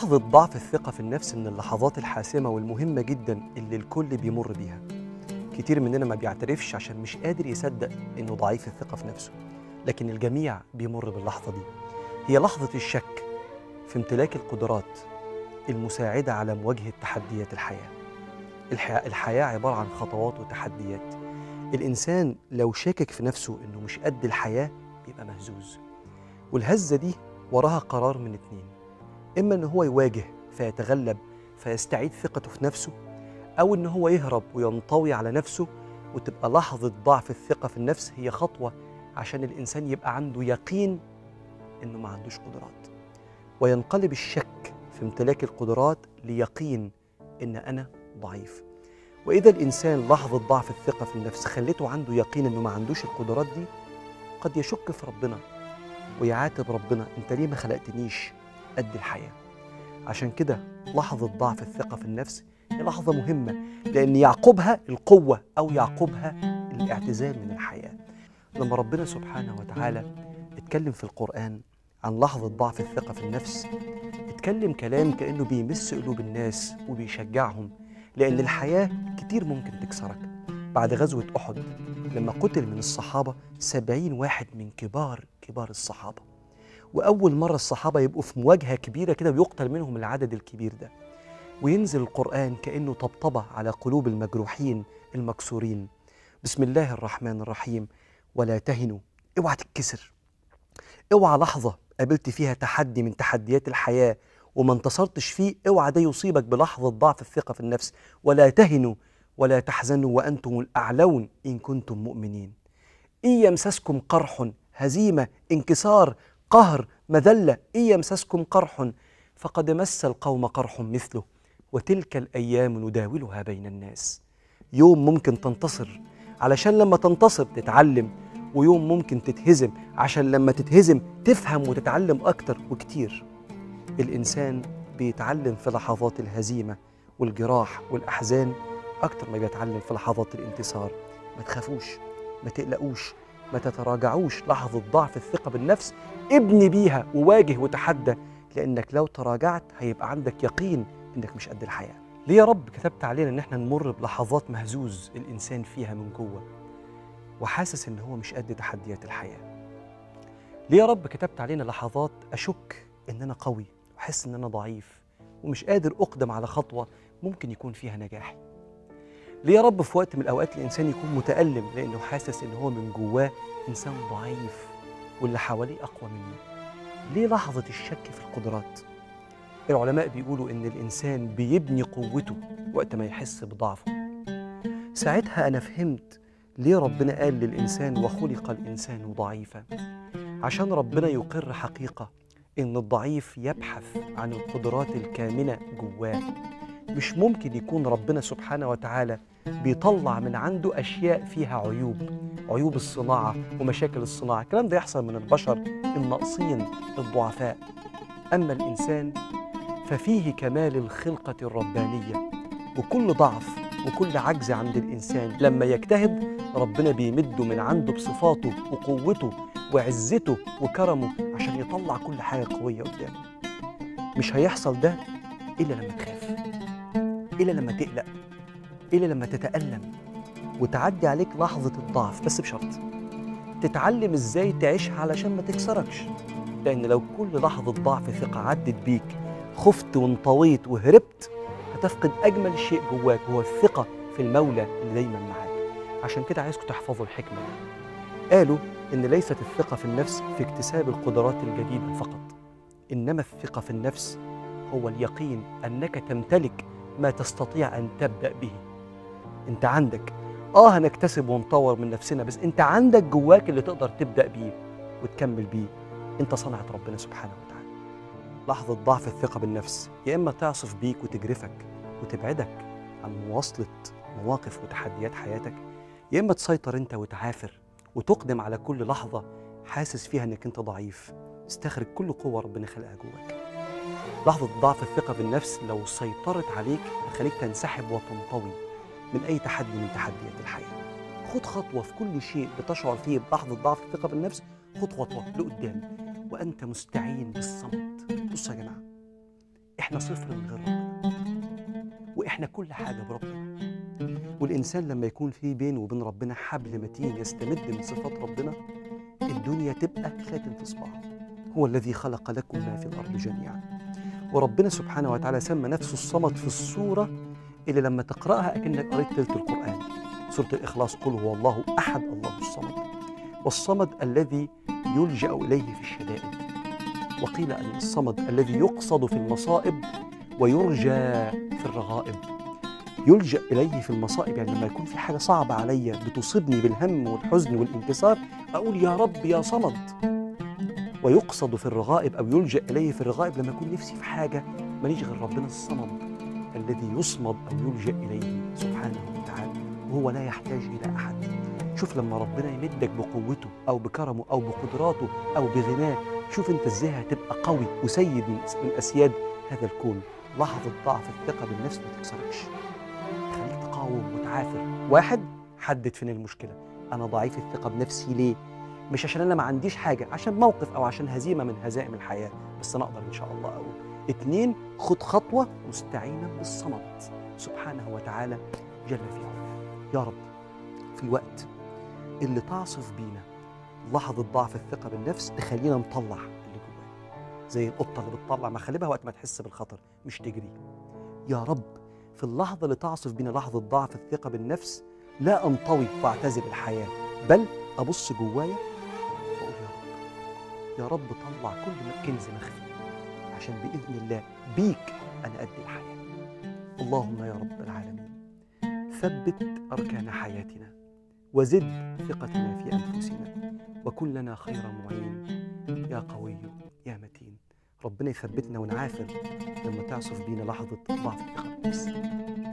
لحظة ضعف الثقة في النفس من اللحظات الحاسمة والمهمة جدا اللي الكل بيمر بيها كتير مننا ما بيعترفش عشان مش قادر يصدق إنه ضعيف الثقة في نفسه لكن الجميع بيمر باللحظة دي هي لحظة الشك في امتلاك القدرات المساعدة على مواجهة تحديات الحياة الحياة, الحياة عبارة عن خطوات وتحديات الإنسان لو شاكك في نفسه إنه مش قد الحياة بيبقى مهزوز والهزة دي وراها قرار من اتنين إما إن هو يواجه فيتغلب فيستعيد ثقته في نفسه أو إن هو يهرب وينطوي على نفسه وتبقى لحظة ضعف الثقة في النفس هي خطوة عشان الإنسان يبقى عنده يقين إنه ما عندوش قدرات وينقلب الشك في امتلاك القدرات ليقين إن أنا ضعيف وإذا الإنسان لحظة ضعف الثقة في النفس خلته عنده يقين إنه ما عندوش القدرات دي قد يشك في ربنا ويعاتب ربنا أنت ليه ما خلقتنيش قد الحياة عشان كده لحظة ضعف الثقة في النفس هي لحظة مهمة لأن يعقبها القوة أو يعقبها الاعتزال من الحياة لما ربنا سبحانه وتعالى اتكلم في القرآن عن لحظة ضعف الثقة في النفس اتكلم كلام كأنه بيمس قلوب الناس وبيشجعهم لأن الحياة كتير ممكن تكسرك بعد غزوة أحد لما قتل من الصحابة سبعين واحد من كبار كبار الصحابة وأول مرة الصحابة يبقوا في مواجهة كبيرة كده ويقتل منهم العدد الكبير ده وينزل القرآن كأنه طبطبة على قلوب المجروحين المكسورين بسم الله الرحمن الرحيم ولا تهنوا اوعى تتكسر اوعى لحظة قابلت فيها تحدي من تحديات الحياة وما انتصرتش فيه اوعى ده يصيبك بلحظة ضعف الثقة في النفس ولا تهنوا ولا تحزنوا وأنتم الأعلون إن كنتم مؤمنين إن يمسسكم قرح هزيمة انكسار قهر مذلة إن يمسسكم قرح فقد مس القوم قرح مثله وتلك الأيام نداولها بين الناس يوم ممكن تنتصر علشان لما تنتصر تتعلم ويوم ممكن تتهزم عشان لما تتهزم تفهم وتتعلم أكتر وكتير الإنسان بيتعلم في لحظات الهزيمة والجراح والأحزان أكتر ما بيتعلم في لحظات الانتصار ما تخافوش ما تقلقوش ما تتراجعوش لحظة ضعف الثقة بالنفس ابني بيها وواجه وتحدى لأنك لو تراجعت هيبقى عندك يقين إنك مش قد الحياة ليه يا رب كتبت علينا إن احنا نمر بلحظات مهزوز الإنسان فيها من جوه وحاسس إن هو مش قد تحديات الحياة ليه يا رب كتبت علينا لحظات أشك إن أنا قوي وأحس إن أنا ضعيف ومش قادر أقدم على خطوة ممكن يكون فيها نجاحي ليه يا رب في وقت من الأوقات الإنسان يكون متألم لأنه حاسس إن هو من جواه إنسان ضعيف واللي حواليه أقوى منه ليه لحظة الشك في القدرات العلماء بيقولوا إن الإنسان بيبني قوته وقت ما يحس بضعفه ساعتها أنا فهمت ليه ربنا قال للإنسان وخلق الإنسان ضعيفا عشان ربنا يقر حقيقة إن الضعيف يبحث عن القدرات الكامنة جواه مش ممكن يكون ربنا سبحانه وتعالى بيطلع من عنده أشياء فيها عيوب عيوب الصناعة ومشاكل الصناعة الكلام ده يحصل من البشر الناقصين الضعفاء أما الإنسان ففيه كمال الخلقة الربانية وكل ضعف وكل عجز عند الإنسان لما يجتهد ربنا بيمده من عنده بصفاته وقوته وعزته وكرمه عشان يطلع كل حاجة قوية قدامه مش هيحصل ده إلا لما تخاف إلا لما تقلق إلا لما تتألم وتعدي عليك لحظة الضعف بس بشرط تتعلم إزاي تعيشها علشان ما تكسركش لأن لو كل لحظة ضعف ثقة عدت بيك خفت وانطويت وهربت هتفقد أجمل شيء جواك وهو الثقة في المولى اللي دايما معاك عشان كده عايزكم تحفظوا الحكمة دي قالوا إن ليست الثقة في النفس في اكتساب القدرات الجديدة فقط إنما الثقة في النفس هو اليقين أنك تمتلك ما تستطيع أن تبدأ به أنت عندك آه هنكتسب ونطور من نفسنا بس أنت عندك جواك اللي تقدر تبدأ بيه وتكمل بيه أنت صنعة ربنا سبحانه وتعالى لحظة ضعف الثقة بالنفس يا إما تعصف بيك وتجرفك وتبعدك عن مواصلة مواقف وتحديات حياتك يا إما تسيطر أنت وتعافر وتقدم على كل لحظة حاسس فيها إنك أنت ضعيف استخرج كل قوة ربنا خلقها جواك لحظة ضعف الثقة بالنفس لو سيطرت عليك هتخليك تنسحب وتنطوي من أي تحدي من تحديات الحياة خد خطوة في كل شيء بتشعر فيه بلحظة ضعف الثقة بالنفس خد خطوة لقدام وأنت مستعين بالصمت بصوا يا جماعة احنا صفر من غير ربنا واحنا كل حاجه بربنا والانسان لما يكون في بينه وبين ربنا حبل متين يستمد من صفات ربنا الدنيا تبقى خاتم في صباعه هو الذي خلق لكم ما في الارض جميعا وربنا سبحانه وتعالى سمى نفسه الصمد في السوره اللي لما تقراها اكنك قريت تلت القران سوره الاخلاص قل هو الله احد الله الصمد والصمد الذي يلجا اليه في الشدائد وقيل ان الصمد الذي يقصد في المصائب ويرجى في الرغائب يلجا اليه في المصائب يعني لما يكون في حاجه صعبه عليا بتصيبني بالهم والحزن والانكسار اقول يا رب يا صمد ويقصد في الرغائب او يلجا اليه في الرغائب لما يكون نفسي في حاجه ماليش غير ربنا الصمد الذي يصمد او يلجا اليه سبحانه وتعالى وهو لا يحتاج الى احد شوف لما ربنا يمدك بقوته او بكرمه او بقدراته او بغناه شوف انت ازاي هتبقى قوي وسيد من من اسياد هذا الكون لحظه ضعف الثقه بالنفس ما تكسركش خليك تقاوم وتعافر واحد حدد فين المشكله انا ضعيف الثقه بنفسي ليه مش عشان انا ما عنديش حاجه عشان موقف او عشان هزيمه من هزائم الحياه بس انا اقدر ان شاء الله اقول اتنين خد خطوه مستعينا بالصمد سبحانه وتعالى جل في علاه يا رب في الوقت اللي تعصف بينا لحظه ضعف الثقه بالنفس تخلينا نطلع اللي جوانا زي القطه اللي بتطلع مخالبها وقت ما تحس بالخطر مش تجري يا رب في اللحظه اللي تعصف بينا لحظه ضعف الثقه بالنفس لا انطوي واعتزل الحياه بل ابص جوايا واقول يا رب يا رب طلع كل ما كنز مخفي عشان باذن الله بيك انا ادي الحياه اللهم يا رب العالمين ثبت اركان حياتنا وزد ثقتنا في انفسنا وكن لنا خير معين يا قوي يا متين ربنا يثبتنا ونعافر لما تعصف بينا لحظه ضعف الثقه بالنفس